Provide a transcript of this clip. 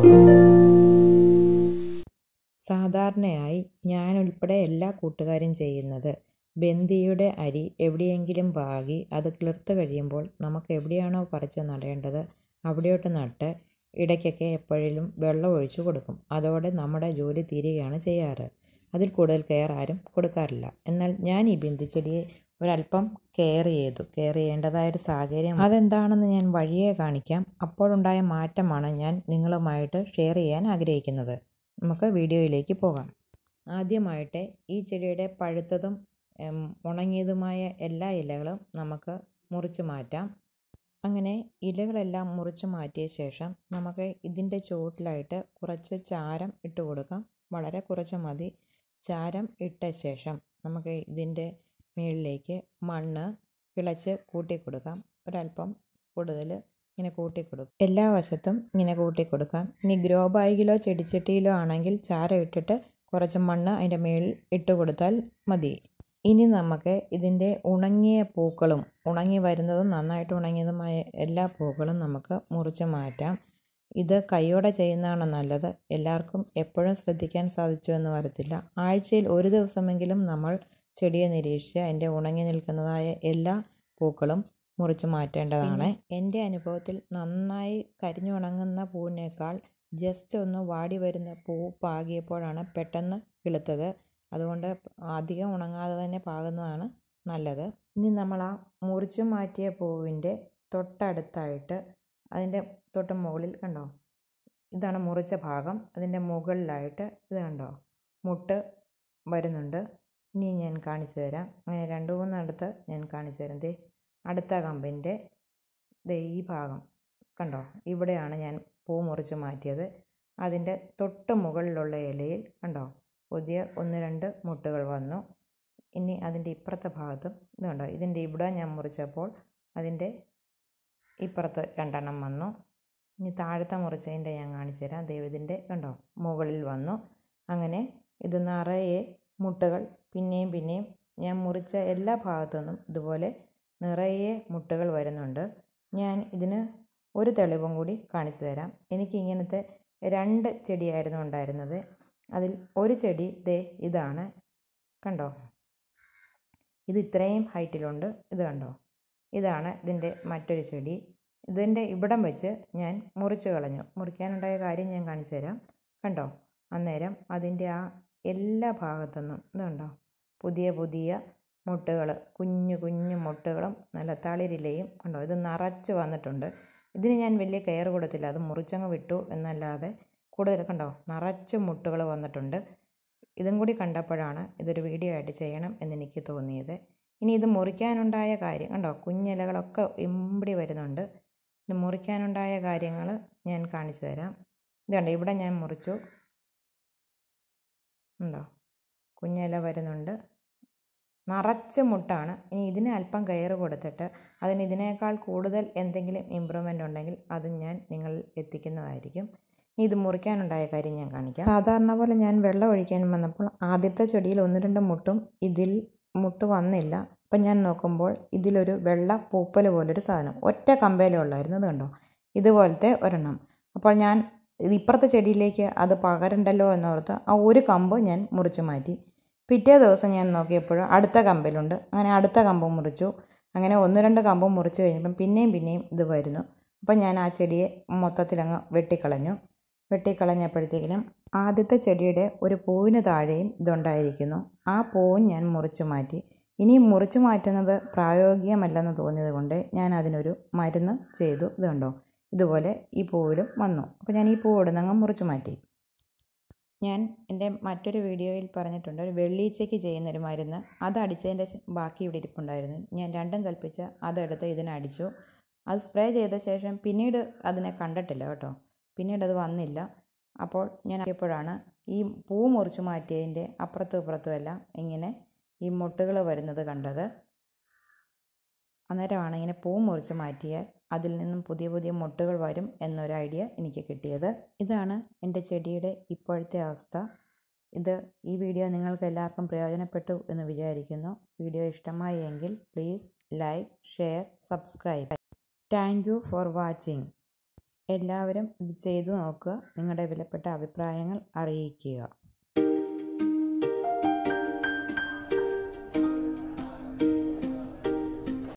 സാധാരണയായി ഞാനുൾപ്പെടെ എല്ലാ കൂട്ടുകാരും ചെയ്യുന്നത് ബന്ദിയുടെ അരി എവിടെയെങ്കിലും പാകി അത് കിളിർത്ത് കഴിയുമ്പോൾ നമുക്ക് എവിടെയാണോ പറിച്ച് നടേണ്ടത് അവിടെയോട്ട് നട്ട് ഇടയ്ക്കൊക്കെ എപ്പോഴേലും വെള്ളം ഒഴിച്ചു കൊടുക്കും അതോടെ നമ്മുടെ ജോലി തീരുകയാണ് ചെയ്യാറ് അതിൽ കൂടുതൽ കെയർ ആരും കൊടുക്കാറില്ല എന്നാൽ ഞാൻ ഈ ബന്ദിച്ചെടിയെ ഒരല്പം കെയർ ചെയ്തു കെയർ ചെയ്യേണ്ടതായൊരു സാഹചര്യം അതെന്താണെന്ന് ഞാൻ വഴിയെ കാണിക്കാം അപ്പോഴുണ്ടായ മാറ്റമാണ് ഞാൻ നിങ്ങളുമായിട്ട് ഷെയർ ചെയ്യാൻ ആഗ്രഹിക്കുന്നത് നമുക്ക് വീഡിയോയിലേക്ക് പോകാം ആദ്യമായിട്ട് ഈ ചെടിയുടെ പഴുത്തതും ഉം, ഉണങ്ങിയതുമായ എല്ലാ ഇലകളും നമുക്ക് മുറിച്ച് മാറ്റാം അങ്ങനെ ഇലകളെല്ലാം മുറിച്ച് മാറ്റിയ ശേഷം നമുക്ക് ഇതിൻ്റെ ചുവട്ടിലായിട്ട് കുറച്ച് ചാരം ഇട്ട് കൊടുക്കാം വളരെ കുറച്ച് മതി ചാരം ഇട്ട ശേഷം നമുക്ക് ഇതിൻ്റെ മുകളിലേക്ക് മണ്ണ് കിളച്ച് കൂട്ടി കൊടുക്കാം ഒരല്പം കൂടുതൽ ഇങ്ങനെ കൂട്ടി കൊടുക്കും എല്ലാ വശത്തും ഇങ്ങനെ കൂട്ടി കൊടുക്കാം ഇനി ഗ്രോ ബാഗിലോ ചെടിച്ചട്ടിയിലോ ആണെങ്കിൽ ചാരം ഇട്ടിട്ട് കുറച്ച് മണ്ണ് അതിൻ്റെ മുകളിൽ ഇട്ട് കൊടുത്താൽ മതി ഇനി നമുക്ക് ഇതിൻ്റെ ഉണങ്ങിയ പൂക്കളും ഉണങ്ങി വരുന്നതും നന്നായിട്ട് ഉണങ്ങിയതുമായ എല്ലാ പൂക്കളും നമുക്ക് മുറിച്ച് മാറ്റാം ഇത് കൈയോടെ ചെയ്യുന്നതാണ് നല്ലത് എല്ലാവർക്കും എപ്പോഴും ശ്രദ്ധിക്കാൻ സാധിച്ചു എന്ന് വരത്തില്ല ആഴ്ചയിൽ ഒരു ദിവസമെങ്കിലും നമ്മൾ ചെടിയെ നിരീക്ഷിച്ച് അതിൻ്റെ ഉണങ്ങി നിൽക്കുന്നതായ എല്ലാ പൂക്കളും മുറിച്ച് മാറ്റേണ്ടതാണ് എൻ്റെ അനുഭവത്തിൽ നന്നായി കരിഞ്ഞുണങ്ങുന്ന പൂവിനേക്കാൾ ജസ്റ്റ് ഒന്ന് വാടി വരുന്ന പൂ പാകിയപ്പോഴാണ് പെട്ടെന്ന് കിളുത്തത് അതുകൊണ്ട് അധികം ഉണങ്ങാതെ തന്നെ പാകുന്നതാണ് നല്ലത് ഇനി നമ്മൾ ആ മുറിച്ച് മാറ്റിയ പൂവിൻ്റെ തൊട്ടടുത്തായിട്ട് അതിൻ്റെ തൊട്ട് മുകളിൽ കണ്ടോ ഇതാണ് മുറിച്ച ഭാഗം അതിൻ്റെ മുകളിലായിട്ട് ഇത് കണ്ടോ മുട്ട് വരുന്നുണ്ട് ഇനി ഞാൻ കാണിച്ചു തരാം അങ്ങനെ രണ്ട് മൂന്നിടത്ത് ഞാൻ കാണിച്ചു തരാം ദേ അടുത്ത കമ്പിൻ്റെ ദേ ഈ ഭാഗം കണ്ടോ ഇവിടെയാണ് ഞാൻ പൂ മുറിച്ച് മാറ്റിയത് അതിൻ്റെ തൊട്ട് മുകളിലുള്ള ഇലയിൽ കണ്ടോ പുതിയ ഒന്ന് രണ്ട് മുട്ടുകൾ വന്നു ഇനി അതിൻ്റെ ഇപ്പുറത്തെ ഭാഗത്തും ഇത് കണ്ടോ ഇതിൻ്റെ ഇവിടെ ഞാൻ മുറിച്ചപ്പോൾ അതിൻ്റെ ഇപ്പുറത്ത് രണ്ടെണ്ണം വന്നു ഇനി താഴത്തെ മുറിച്ചതിൻ്റെ ഞാൻ കാണിച്ചു തരാം ദൈവത്തിൻ്റെ കണ്ടോ മുകളിൽ വന്നു അങ്ങനെ ഇത് നിറയെ മുട്ടുകൾ പിന്നെയും പിന്നെയും ഞാൻ മുറിച്ച എല്ലാ ഭാഗത്തു നിന്നും ഇതുപോലെ നിറയെ മുട്ടുകൾ വരുന്നുണ്ട് ഞാൻ ഇതിന് ഒരു തെളിവും കൂടി കാണിച്ചു തരാം എനിക്ക് ഇങ്ങനത്തെ രണ്ട് ചെടിയായിരുന്നു ഉണ്ടായിരുന്നത് അതിൽ ഒരു ചെടി ദേ ഇതാണ് കണ്ടോ ഇത് ഇത്രയും ഹൈറ്റിലുണ്ട് ഇത് കണ്ടോ ഇതാണ് ഇതിൻ്റെ മറ്റൊരു ചെടി ഇതിൻ്റെ ഇവിടം വെച്ച് ഞാൻ മുറിച്ച് കളഞ്ഞു മുറിക്കാനുണ്ടായ കാര്യം ഞാൻ കാണിച്ചു തരാം കണ്ടോ അന്നേരം അതിൻ്റെ ആ എല്ലാ ഭാഗത്തുനിന്നും ഇത് കണ്ടോ പുതിയ പുതിയ മുട്ടുകൾ കുഞ്ഞു കുഞ്ഞു മുട്ടുകളും നല്ല തളിരിലയും കണ്ടോ ഇത് നിറച്ച് വന്നിട്ടുണ്ട് ഇതിന് ഞാൻ വലിയ കെയർ കൊടുത്തില്ല അത് മുറിച്ചങ്ങ് വിട്ടു എന്നല്ലാതെ കൂടുതൽ കണ്ടോ നിറച്ച് മുട്ടുകൾ വന്നിട്ടുണ്ട് ഇതും കൂടി കണ്ടപ്പോഴാണ് ഇതൊരു വീഡിയോ ആയിട്ട് ചെയ്യണം എന്നെനിക്ക് തോന്നിയത് ഇനി ഇത് മുറിക്കാനുണ്ടായ കാര്യം കണ്ടോ കുഞ്ഞിലകളൊക്കെ ഇമ്പിടി വരുന്നുണ്ട് ഇത് മുറിക്കാനുണ്ടായ കാര്യങ്ങൾ ഞാൻ കാണിച്ചു തരാം ഇത് കണ്ടോ ഇവിടെ ഞാൻ മുറിച്ചു ഉണ്ടോ കുഞ്ഞില വരുന്നുണ്ട് നിറച്ച് മുട്ടാണ് ഇനി ഇതിന് അല്പം കെയർ കൊടുത്തിട്ട് അതിന് ഇതിനേക്കാൾ കൂടുതൽ എന്തെങ്കിലും ഇമ്പ്രൂവ്മെൻ്റ് ഉണ്ടെങ്കിൽ അത് ഞാൻ നിങ്ങളിൽ എത്തിക്കുന്നതായിരിക്കും ഇനി ഇത് മുറിക്കാനുണ്ടായ കാര്യം ഞാൻ കാണിക്കാം സാധാരണ പോലെ ഞാൻ വെള്ളം ഒഴിക്കാൻ വന്നപ്പോൾ ആദ്യത്തെ ചെടിയിൽ ഒന്ന് രണ്ട് മുട്ടും ഇതിൽ മുട്ട് വന്നില്ല അപ്പം ഞാൻ നോക്കുമ്പോൾ ഇതിലൊരു വെള്ള പൂപ്പൽ പോലൊരു സാധനം ഒറ്റ കമ്പേലേ ഉള്ളായിരുന്നു ഇത് കണ്ടോ ഇതുപോലത്തെ ഒരെണ്ണം അപ്പോൾ ഞാൻ ഇത് ഇപ്പുറത്തെ ചെടിയിലേക്ക് അത് പകരണ്ടല്ലോ എന്നോർത്ത് ആ ഒരു കമ്പ് ഞാൻ മുറിച്ച് മാറ്റി പിറ്റേ ദിവസം ഞാൻ നോക്കിയപ്പോൾ അടുത്ത കമ്പിലുണ്ട് അങ്ങനെ അടുത്ത കമ്പ് മുറിച്ചു അങ്ങനെ ഒന്ന് രണ്ട് കമ്പ് മുറിച്ച് കഴിഞ്ഞപ്പം പിന്നെയും പിന്നെയും ഇത് വരുന്നു അപ്പം ഞാൻ ആ ചെടിയെ മൊത്തത്തിലങ്ങ് വെട്ടിക്കളഞ്ഞു വെട്ടിക്കളഞ്ഞപ്പോഴത്തേക്കിനും ആദ്യത്തെ ചെടിയുടെ ഒരു പൂവിന് താഴെയും ഇതുണ്ടായിരിക്കുന്നു ആ പൂവും ഞാൻ മുറിച്ചു മാറ്റി ഇനി മുറിച്ചു മാറ്റുന്നത് പ്രായോഗികമല്ലെന്ന് തോന്നിയത് കൊണ്ട് ഞാൻ അതിനൊരു മരുന്ന് ചെയ്തു ഇത് കണ്ടോ ഇതുപോലെ ഈ പൂവിലും വന്നു അപ്പോൾ ഞാൻ ഈ പൂ ഇടുന്നങ്ങ് മുറിച്ചു മാറ്റി ഞാൻ എൻ്റെ മറ്റൊരു വീഡിയോയിൽ പറഞ്ഞിട്ടുണ്ട് ഒരു വെള്ളീച്ചയ്ക്ക് ചെയ്യുന്നൊരു മരുന്ന് അത് അടിച്ചതിൻ്റെ ശേ- ബാക്കി ഇവിടെ ഇരിപ്പുണ്ടായിരുന്നു ഞാൻ രണ്ടും കൽപ്പിച്ച് അതെടുത്ത് ഇതിനടിച്ചു അത് സ്പ്രേ ചെയ്ത ശേഷം പിന്നീട് അതിനെ കണ്ടിട്ടില്ല കേട്ടോ പിന്നീട് അത് വന്നില്ല അപ്പോൾ ഞാൻ എപ്പോഴാണ് ഈ പൂ മുറിച്ച് മാറ്റിയതിൻ്റെ അപ്പുറത്തും ഇപ്പുറത്തും എല്ലാം ഇങ്ങനെ ഈ മുട്ടുകൾ വരുന്നത് കണ്ടത് അന്നേരമാണ് ഇങ്ങനെ പൂ മുറിച്ച് മാറ്റിയാൽ അതിൽ നിന്നും പുതിയ പുതിയ മുട്ടുകൾ വരും എന്നൊരു ഐഡിയ എനിക്ക് കിട്ടിയത് ഇതാണ് എൻ്റെ ചെടിയുടെ ഇപ്പോഴത്തെ അവസ്ഥ ഇത് ഈ വീഡിയോ നിങ്ങൾക്ക് എല്ലാവർക്കും പ്രയോജനപ്പെട്ടു എന്ന് വിചാരിക്കുന്നു വീഡിയോ ഇഷ്ടമായി എങ്കിൽ please like share subscribe thank you for watching എല്ലാവരും ഇത് ചെയ്തു നോക്കുക നിങ്ങളുടെ വിലപ്പെട്ട അഭിപ്രായങ്ങൾ അറിയിക്കുക